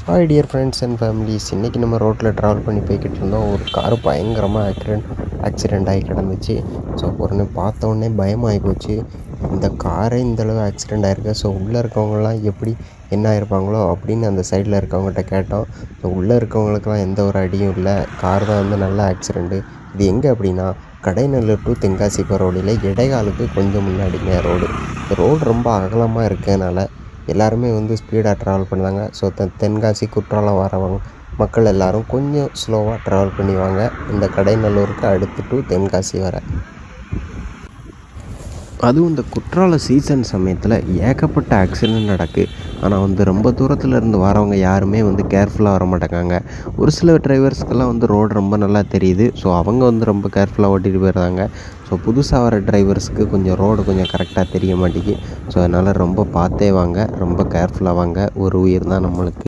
hi dear friends and families இன்றைக்கி நம்ம ரோட்டில் ட்ராவல் பண்ணி போய்கிட்டு இருந்தோம் ஒரு கார் பயங்கரமாக ஆக்சிடென்ட் ஆக்சிடெண்ட் ஆகி கிடந்துச்சு ஸோ உடனே பார்த்த உடனே பயமாகி போச்சு இந்த காரே இந்தளவு ஆக்சிடெண்ட் ஆகிருக்கு ஸோ உள்ளே இருக்கவங்கலாம் எப்படி என்ன ஆயிருப்பாங்களோ அப்படின்னு அந்த சைடில் இருக்கவங்ககிட்ட கேட்டோம் ஸோ உள்ளே இருக்கவங்களுக்குலாம் எந்த ஒரு அடியும் இல்லை கார் தான் வந்து நல்ல ஆக்சிடெண்ட்டு இது எங்கே அப்படின்னா கடைநல்லூர் டு தென்காசி போகிற வழியில் இடைகாலுக்கு கொஞ்சம் முன்னாடிங்க ரோடு ரோடு ரொம்ப அகலமாக இருக்கனால எல்லாருமே வந்து ஸ்பீடாக ட்ராவல் பண்ணுவாங்க ஸோ தெ தென்காசி குற்றாலம் வரவங்க மக்கள் எல்லாரும் கொஞ்சம் ஸ்லோவாக ட்ராவல் பண்ணுவாங்க இந்த கடைநல்லூருக்கு அடுத்து டு தென்காசி வர அதுவும் இந்த குற்றால சீசன் சமயத்தில் ஏகப்பட்ட ஆக்சிடெண்ட் நடக்கு ஆனால் வந்து ரொம்ப தூரத்தில் இருந்து வரவங்க யாருமே வந்து கேர்ஃபுல்லாக வர மாட்டேங்காங்க ஒரு சில டிரைவர்ஸ்க்கெல்லாம் வந்து ரோடு ரொம்ப நல்லா தெரியுது ஸோ அவங்க வந்து ரொம்ப கேர்ஃபுல்லாக ஓட்டிகிட்டு போயிடுறாங்க ஸோ புதுசாக வர டிரைவர்ஸ்க்கு கொஞ்சம் ரோடு கொஞ்சம் கரெக்டாக தெரிய மாட்டேங்கி ஸோ அதனால் ரொம்ப பார்த்தே வாங்க ரொம்ப கேர்ஃபுல்லாக வாங்க ஒரு உயிர் தான் நம்மளுக்கு